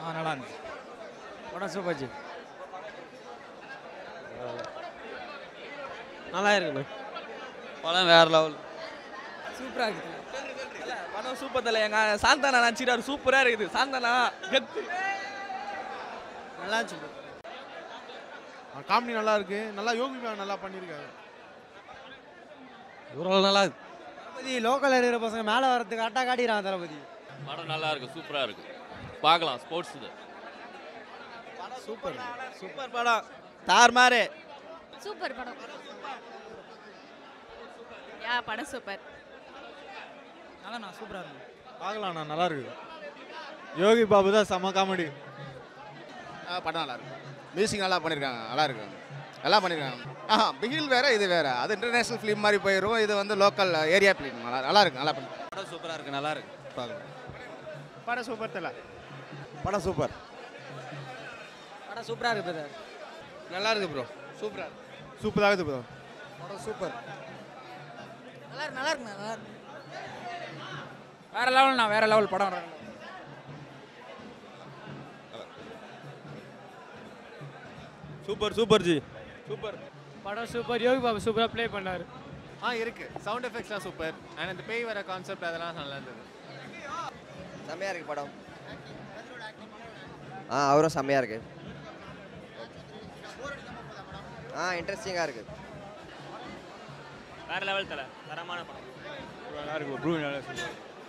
ஆ நல்லா இருந்துச்சு படம் சூப்பர் ஜி நல்லா இருக்குண்ணா படம் வேற லெவல் சூப்பராக இருக்குது படம் சூப்பர் தலை எங்க சாந்தானா நடிச்சிட்டாரு சூப்பரா இருக்குது சாந்தானா கெத்து நல்லா இருந்துச்சு காமெடி நல்லா இருக்கு நல்லா யோகி பாபு நல்லா பண்ணியிருக்காரு இவ்வளோ நல்லா இருக்கு தளபதி லோக்கல் இருக்கிற பசங்க மேலே வரதுக்கு அட்டா காட்டிக்கிறாங்க தளபதி படம் நல்லா இருக்கு சூப்பரா இருக்கு பார்க்கலாம் ஸ்போர்ட்ஸ் இது சூப்பர் சூப்பர் படம் தார் மாறு சூப்பர் படம் யா படம் சூப்பர் நல்லா நான் சூப்பராக இருக்கும் பார்க்கலாம்ண்ணா நல்லா இருக்கு யோகி பாபு தான் செம காமெடி படம் நல்லா இருக்கு மியூசிக் நல்லா பண்ணியிருக்காங்க நல்லா இருக்கு நல்லா பண்ணியிருக்காங்க ஆஹா பிகில் வேற இது வேற அது இன்டர்நேஷனல் ஃபிலிம் மாதிரி போயிடும் இது வந்து லோக்கல் ஏரியா ஃபிலிம் நல்லா நல்லா இருக்கு நல்லா பண்ணி படம் சூப்பராக இருக்கு நல்லா இருக்கு பார்க்கலாம் படம் சூப்பர் தல படம் சூப்பர் படம் சூப்பராக இருக்குது brother. நல்லா இருக்கு ப்ரோ சூப்பராக சூப்பராக இருக்குது ப்ரோ படம் சூப்பர் நல்லா இருக்கு நல்லா இருக்கு நல்லா இருக்கு வேற லெவல்ண்ணா வேற லெவல் படம் சூப்பர் சூப்பர் ஜி சூப்பர் படம் சூப்பர் யோகி பாபு சூப்பராக ப்ளே பண்ணாரு ஆ இருக்கு சவுண்ட் எஃபெக்ட்ஸ்லாம் சூப்பர் அண்ட் அந்த பேய் வர கான்செப்ட் அதெல்லாம் நல்லா இருந்தது செம்மையாக இருக்கு படம் ஆ அவரும் செம்மையாக இருக்கு ஆ இன்ட்ரெஸ்டிங்காக இருக்கு வேற லெவல் தலை தரமான படம் நல்லா இருக்கு ப்ரூ நல்லா இருக்கு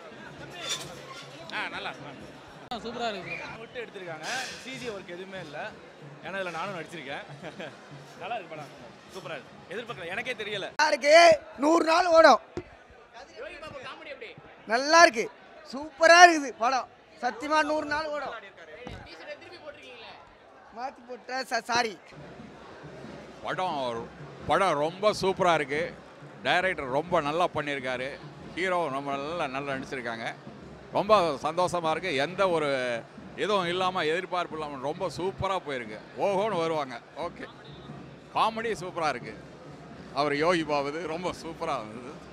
ஆ நல்லா சூப்பரா இருக்கு விட்டு எடுத்திருக்காங்க சிஜி ஒர்க் எதுவுமே இல்லை ஏன்னா இதில் நானும் நடிச்சிருக்கேன் நல்லா இருக்கு படம் சூப்பரா இருக்கு எதிர்பார்க்கல எனக்கே தெரியல இருக்கு நூறு நாள் ஓடும் நல்லா இருக்கு சூப்பரா இருக்குது படம் சத்தியமா நூறு நாள் ஓடும் மாத்தி போட்ட சாரி படம் படம் ரொம்ப சூப்பராக இருக்குது டைரக்டர் ரொம்ப நல்லா பண்ணியிருக்காரு ஹீரோ ரொம்ப நல்லா நல்லா நடிச்சிருக்காங்க ரொம்ப சந்தோஷமாக இருக்குது எந்த ஒரு எதுவும் இல்லாமல் எதிர்பார்ப்பு இல்லாமல் ரொம்ப சூப்பராக போயிருக்கு ஓஹோன்னு வருவாங்க ஓகே காமெடி சூப்பராக இருக்குது அவர் யோகி பாபுது ரொம்ப சூப்பராக இருந்தது